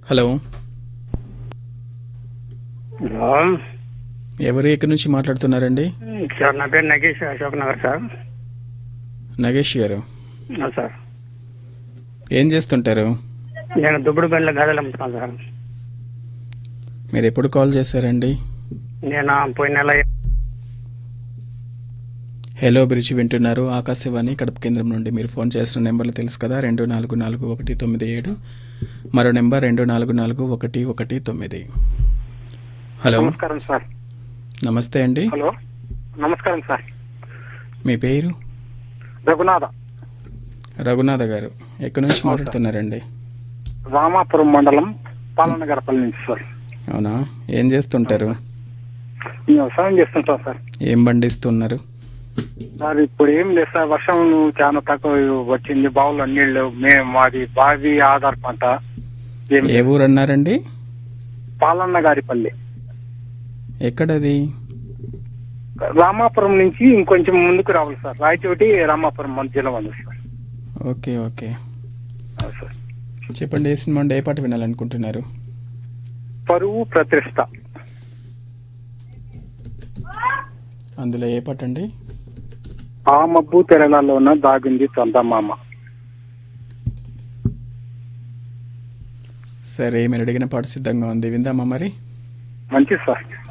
hello hello ఎవరు ఎక్కడి నుంచి మాట్లాడుతున్నారండి సార్ నా పేరు నగేష్ అశోక్ నగర్ సార్ నగేష్ గారు ఆ, సార్ ఏం చేస్తుంటారు నేను దుబ్బుడు బండ్ల గదలు అమ్ముతున్నాను సార్ మీరు ఎప్పుడు కాల్ చేశారండి నేను పోయిన నెల హలో బ్రిడ్జ్ వింటున్నారు ఆకాశవాణి కడప కేంద్రం నుండి మీరు ఫోన్ చేసిన నెంబర్లు తెలుసు కదా రెండు నాలుగు నాలుగు ఒకటి తొమ్మిది ఏడు మరో నెంబర్ రెండు నాలుగు నాలుగు ఒకటి ఒకటి తొమ్మిది హలో నమస్కారం సార్ నమస్తే అండి హలో నమస్కారం సార్ మీ పేరు రఘునాథ రఘునాథ గారు ఎక్కడి నుంచి మాట్లాడుతున్నారండి రామాపురం మండలం పాలనగరపల్లి నుంచి సార్ అవునా ఏం చేస్తుంటారు మేము వ్యవసాయం చేస్తుంటాం సార్ ఏం పండిస్తున్నారు సార్ ఇప్పుడు ఏం లేదు సార్ వర్షం చాలా తక్కువ వచ్చింది బావుల్లో నీళ్లు మేము మాది బావి ఆధార్ పంట ఏం ఏ ఊరు అన్నారండి పాలన్న గారిపల్లి ఎక్కడది రామాపురం నుంచి ఇంకొంచెం ముందుకు రావాలి సార్ రాయచోటి రామాపురం మధ్యలో ఉంది సార్ ఓకే ఓకే అవును సార్ చెప్పండి ఏ సినిమా అంటే ఏ పాట వినాలనుకుంటున్నారు పరువు ప్రతిష్ట అందులో ఏ పాట అండి ఆ మబ్బు తెరలలో దాగింది చందమామ సరే మీరు అడిగిన పాట సిద్ధంగా ఉంది విందామా మరి మంచిది సార్